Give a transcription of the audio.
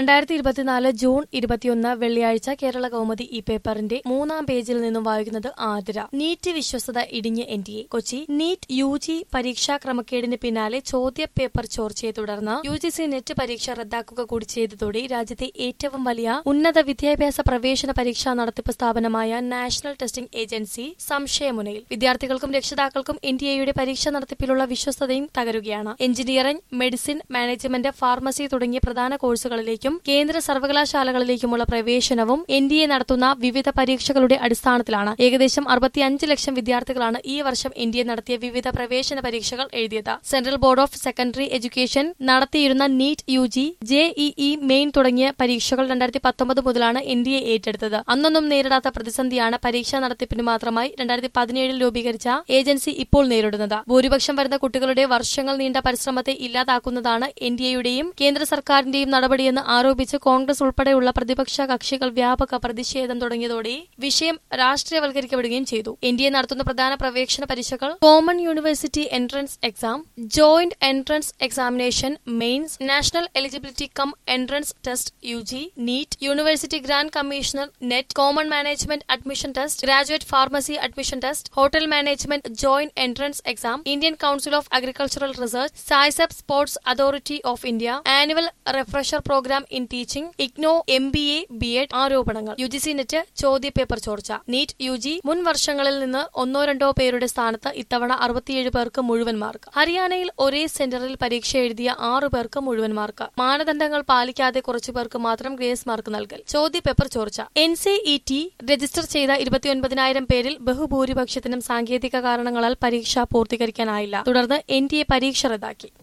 രണ്ടായിരത്തി ഇരുപത്തിനാല് ജൂൺ ഇരുപത്തിയൊന്ന് വെള്ളിയാഴ്ച കേരള കൗമുദി ഈ പേപ്പറിന്റെ മൂന്നാം പേജിൽ നിന്നും വായിക്കുന്നത് ആതിര നീറ്റ് വിശ്വസ്തത ഇടിഞ്ഞ് N D A Kochi NEET U G പരീക്ഷാ ക്രമക്കേടിന് പിന്നാലെ ചോദ്യ പേപ്പർ ചോർച്ചയെ തുടർന്ന് യു ജി സി നെറ്റ് പരീക്ഷ റദ്ദാക്കുക കൂടി ചെയ്തതോടെ രാജ്യത്തെ ഏറ്റവും വലിയ ഉന്നത വിദ്യാഭ്യാസ പ്രവേശന പരീക്ഷാ നടത്തിപ്പ് സ്ഥാപനമായ നാഷണൽ ടെസ്റ്റിംഗ് ഏജൻസി സംശയമുനയിൽ വിദ്യാർത്ഥികൾക്കും രക്ഷിതാക്കൾക്കും എൻ ഡി എയുടെ പരീക്ഷ നടത്തിപ്പിലുള്ള വിശ്വസ്തതയും തകരുകയാണ് എഞ്ചിനീയറിംഗ് മെഡിസിൻ മാനേജ്മെന്റ് ഫാർമസി തുടങ്ങിയ പ്രധാന കോഴ്സുകളിലേക്കും കേന്ദ്ര സർവകലാശാലകളിലേക്കുമുള്ള പ്രവേശനവും എൻ ഡി എ നടത്തുന്ന വിവിധ പരീക്ഷകളുടെ അടിസ്ഥാനത്തിലാണ് ഏകദേശം അറുപത്തിയഞ്ച് ലക്ഷം വിദ്യാർത്ഥികളാണ് ഈ വർഷം എൻ ഡി എ നടത്തിയ വിവിധ പ്രവേശന പരീക്ഷകൾ എഴുതിയത് central board of secondary education നടത്തിയിരുന്ന NEET U G JEE main തുടങ്ങിയ പരീക്ഷകൾ രണ്ടായിരത്തി പത്തൊമ്പത് മുതലാണ് എൻ ഡി എ ഏറ്റെടുത്തത് അന്നൊന്നും നേരിടാത്ത പ്രതിസന്ധിയാണ് പരീക്ഷാ നടത്തിപ്പിന് മാത്രമായി രണ്ടായിരത്തി പതിനേഴിൽ രൂപീകരിച്ച ഏജൻസി ഇപ്പോൾ നേരിടുന്നത് ഭൂരിപക്ഷം വരുന്ന കുട്ടികളുടെ വർഷങ്ങൾ നീണ്ട പരിശ്രമത്തെ ഇല്ലാതാക്കുന്നതാണ് എൻ ഡി എയുടെയും കേന്ദ്ര സർക്കാരിന്റെയും നടപടിയെന്ന് ആരോപിച്ച് കോൺഗ്രസ് ഉൾപ്പെടെയുള്ള പ്രതിപക്ഷ കക്ഷികൾ വ്യാപക പ്രതിഷേധം തുടങ്ങിയതോടെ വിഷയം രാഷ്ട്രീയവൽക്കരിക്കപ്പെടുകയും ചെയ്തു എൻ ഡി എ നടത്തുന്ന പ്രധാന പ്രവേശന പരീക്ഷകൾ common university entrance exam joint entrance examination mains national eligibility cum entrance test U G NEET university grand commissioner net common management admission test graduate pharmacy admission test hotel management joint entrance exam Indian council of agricultural research സായ്സെപ് sports authority of India annual refresher programme in teaching IGNOU M B A B Ed ആരോപണങ്ങൾ U G C NET ചോദ്യപേപ്പർ ചോർച്ച NEET U G മുൻ വർഷങ്ങളിൽ നിന്ന് ഒന്നോ രണ്ടോ പേരുടെ സ്ഥാനത്ത് ഇത്തവണ അറുപത്തിയേഴ് പേർക്ക് മുഴുവൻ മാർക്ക് ഹരിയാനയിൽ ഒരേ സെന്ററിൽ പരീക്ഷ എഴുതിയ ആറു പേർക്ക് മുഴുവൻ മാർക്ക് മാനദണ്ഡങ്ങൾ പാലിക്കാതെ കുറച്ചു പേർക്ക് മാത്രം ഗ്രേസ് മാർക്ക് നൽകൽ ചോദ്യപേപ്പർ ചോർച്ച N C E T register ചെയ്ത ഇരുപത്തിയൊൻപതിനായിരം പേരിൽ ബഹുഭൂരിപക്ഷത്തിനും സാങ്കേതിക കാരണങ്ങളാൽ പരീക്ഷ പൂർത്തീകരിക്കാനായില്ല തുടർന്ന് എൻ ഡി എ പരീക്ഷ റദ്ദാക്കി